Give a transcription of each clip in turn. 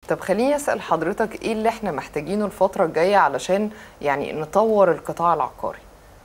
طب خليني اسال حضرتك ايه اللي احنا محتاجينه الفتره الجايه علشان يعني نطور القطاع العقاري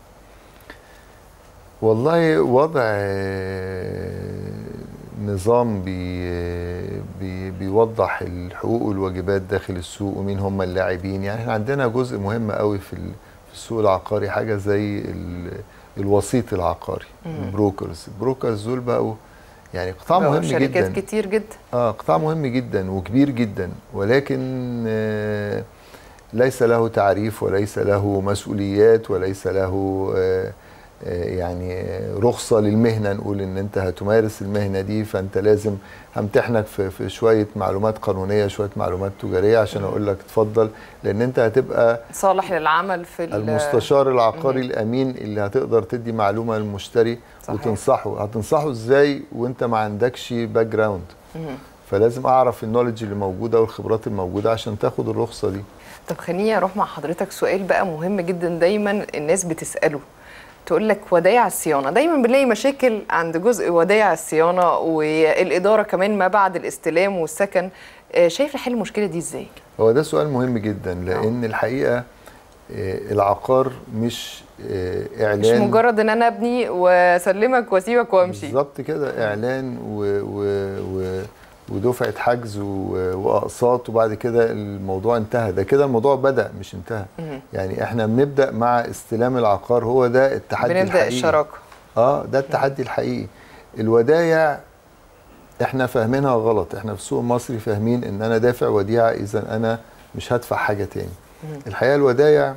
والله وضع آه، نظام بي بي بيوضح الحقوق والواجبات داخل السوق ومين هم اللاعبين يعني احنا عندنا جزء مهم قوي في ال- في السوق العقاري حاجه زي ال- الوسيط العقاري البروكرز البروكرز دول بقوا يعني قطاع بقوا مهم شركات جدا كتير جدا اه قطاع مهم جدا وكبير جدا ولكن آه ليس له تعريف وليس له مسؤوليات وليس له آه آه يعني رخصة للمهنة نقول ان انت هتمارس المهنة دي فانت لازم همتحنك في, في شوية معلومات قانونية شوية معلومات تجارية عشان اقول لك اتفضل لان انت هتبقى صالح للعمل في ال- المستشار العقاري الامين اللي هتقدر تدي معلومه للمشتري صحيح. وتنصحه هتنصحه ازاي وانت ما عندكش باك جراوند مهم. فلازم اعرف النولج اللي موجوده والخبرات الموجوده عشان تاخد الرخصه دي طب خليني اروح مع حضرتك سؤال بقى مهم جدا دايما الناس بتساله تقول لك ودايع الصيانه دايما بنلاقي مشاكل عند جزء ودايع الصيانه والاداره كمان ما بعد الاستلام والسكن آه، شايف حل المشكله دي ازاي هو ده سؤال مهم جدا لان الحقيقه آه، العقار مش آه، مش اعلان مجرد ان انا ابني واسلمك واسيبك وامشي بالظبط كده اعلان و و و ودفعه حجز و- واقساط وبعد كده الموضوع انتهى ده كده الموضوع بدا مش انتهى مهم. يعني احنا بنبدا مع استلام العقار هو ده التحدي بنبدا الحقيقي الشراكه اه ده التحدي الحقيقي الودايع احنا فاهمينها غلط احنا في السوق المصري فاهمين ان انا دافع وديعه اذا انا مش هدفع حاجه تاني الحقيقه الودايع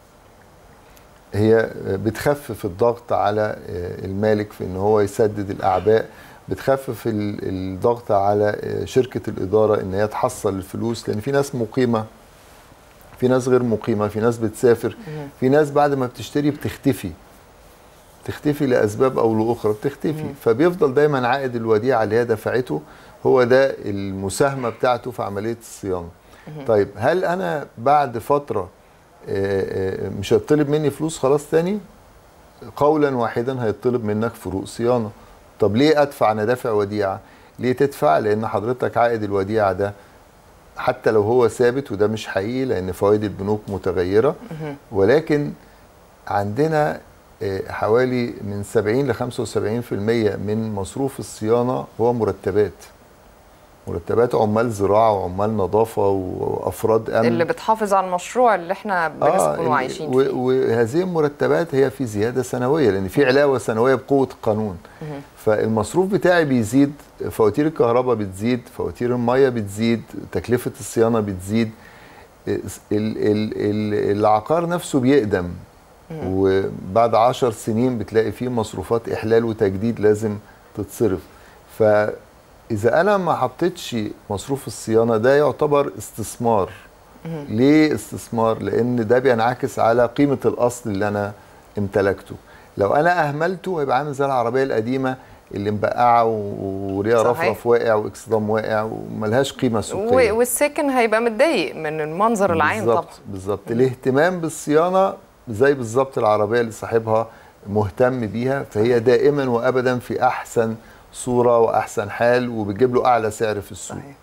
هي بتخفف الضغط على المالك في ان هو يسدد الاعباء بتخفف ال- الضغط على شركه الاداره ان هي تحصل الفلوس لان في ناس مقيمه في ناس غير مقيمه في ناس بتسافر في ناس بعد ما بتشتري بتختفي تختفي لاسباب او لاخرى بتختفي فبيفضل دايما عائد الوديعه اللي هي دفعته هو ده المساهمه بتاعته في عمليه الصيانه طيب هل انا بعد فتره آه، آه، مش هيطلب مني فلوس خلاص تاني قولا واحدا هيطلب منك فروق صيانه طب ليه ادفع انا دافع وديعه ليه تدفع لان حضرتك عائد الوديعه ده حتى لو هو ثابت وده مش حقيقي لان فوائد البنوك متغيره ولكن عندنا آه، حوالي من 70 ل 75% من مصروف الصيانه هو مرتبات مرتبات عمال زراعه وعمال نظافه وافراد امن اللي بتحافظ على المشروع اللي احنا بنسكن ال- وعايشين و- فيه وهذه المرتبات هي في زياده سنويه لان في علاوه سنويه بقوه القانون فالمصروف بتاعي بيزيد فواتير الكهرباء بتزيد فواتير الميه بتزيد تكلفه الصيانه بتزيد ال ال ال العقار نفسه بيقدم وبعد عشر سنين بتلاقي فيه مصروفات احلال وتجديد لازم تتصرف فاذا انا ما حطيتش مصروف الصيانه ده يعتبر استثمار ليه استثمار لان ده بينعكس على قيمه الاصل اللي انا امتلكته لو انا اهملته هيبقى عامل زي العربيه القديمه اللي مبقعه و- وليها صحيح. رفرف واقع واكسدام واقع وملهاش قيمه سوقيه و- والساكن هيبقى متضايق من المنظر العام طبعا بالظبط بالظبط الاهتمام بالصيانه زي بالظبط العربيه اللي صاحبها مهتم بيها فهي دائما وابدا في احسن صوره واحسن حال وبتجيب له اعلى سعر في السوق صحيح.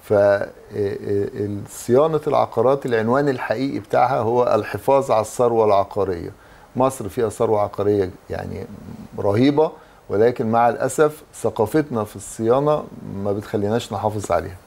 فصيانه العقارات العنوان الحقيقي بتاعها هو الحفاظ على الثروه العقاريه مصر فيها ثروه عقاريه يعني رهيبه ولكن مع الاسف ثقافتنا في الصيانه ما بتخليناش نحافظ عليها